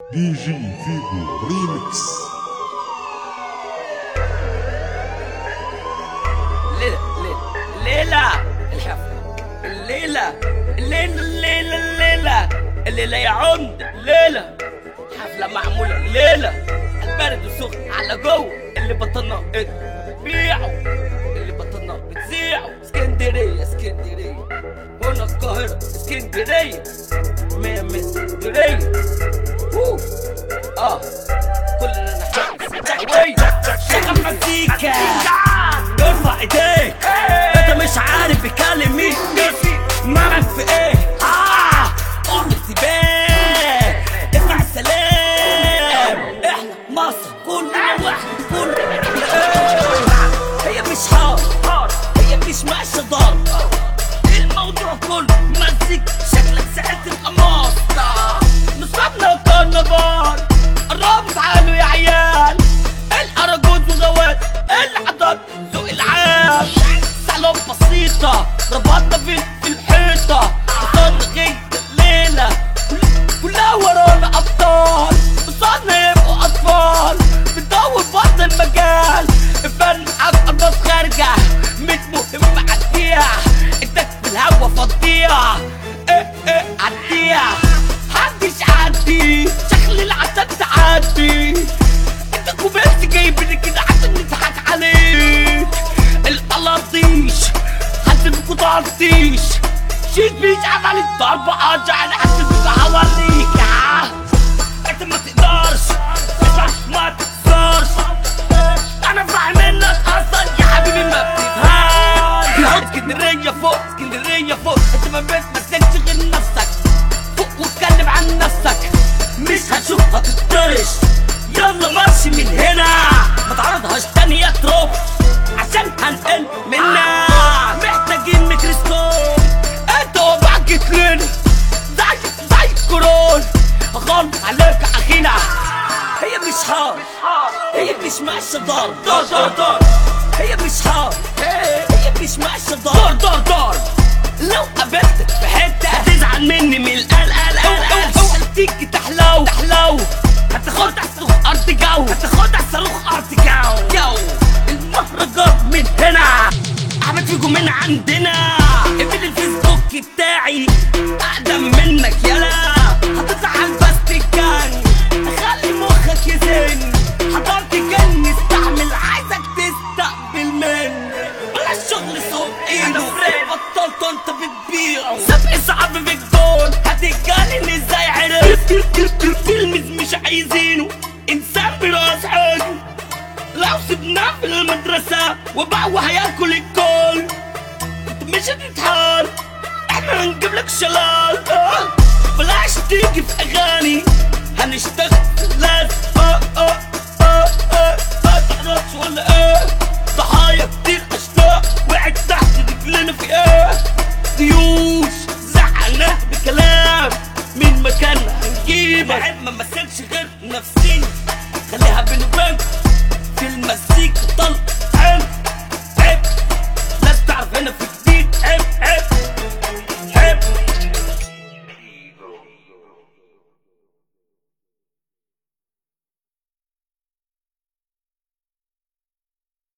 دي جي فيجو ريمكس ليلة ليلة الحفلة الليلة الليلة الليلة الليلة الليلة يا عمدة ليلة حفلة معمولة ليلة البرد وسخن على جوه اللي بطلنا بيعوا اللي بطلنا بتذيعوا اسكندرية اسكندرية هنا القاهرة اسكندرية مية مية اسكندرية أوه. اه كلنا نحب شغل مزيكا ارفع ايديك انت مش عارف بيكلم مين مالك في ايه اه قوم السباق ادفع السلام احنا مصر كلنا واحد كلنا إيه. هي مش حار هي مش ماشيه ضرب الموضوع كله مزيك شكلك ساعة القماص نصابنا الكرنفال قربوا تعالوا يا عيال الأراجوز وغوات العضل ذوق العام سلام بسيطة ربطنا في في الحيطة وصلنا غير الليلة كلها ورانا أبطال وصلنا يبقوا أطفال بندور بطل المجال الفن حق الناس خارجة مش مهم عديها انتك في الهوا فضيها ايه ايه عديها محدش عدي شكل العسل تعدي انت كوبيس جايبني كده عشان نضحك عليك القلاطيش حسبكوا تعطيش شيت بيش عمل الضرب ارجع انا حسبك حواليك آه. انت ما تقدرش اسمع ما تكسرش انا فاهم انك اصلا يا حبيبي ما بتفهمش اسكندريه فوق اسكندريه فوق انت ما بتمثلش غير نفسك فوق واتكلم عن نفسك مش هتشوف هتطرش يلا ماشي من هنا ما تعرضهاش تاني يا تروب عشان هنقل منا محتاجين ميكروسكوب انت وبعك جيت لنا زي زي الكورونا هغلط عليك اخينا هي مش حار هي مش ماشيه دار دار دار دار هي مش حار هي مش ماشيه دار دار دار لو قابلتك في حته هتزعل مني من القلق قلق قلق تيجي تحلو تحلو هتاخدها صاروخ ارض جو هتاخدها صاروخ ارض جو جو المهرجان من هنا احمد فيجو من عندنا اقفل الفيسبوك بتاعي اقدم منك يلا هتزعل بس تتجن خلي مخك يزن حضرت جن استعمل عايزك تستقبل مني بلاش شغل صوت ايده بطلت انت بتبيعه سبق صعب في الجون هتتجنن ازاي عرفت تلميذ مش عايزينه انسان براس حلو لو سبناه في المدرسة وبعوه هياكل الكل انت مش هتتحال احنا هنجيب لك شلال آه. بلاش تيجي في اغاني هنشتغل لاز اه اه اه اه ما تعرفش ولا ايه ضحايا كتير اشلاء وقعت تحت رجلنا في ايه ديوش زعلناه بكلام من مكاننا هنجيبك عيب ما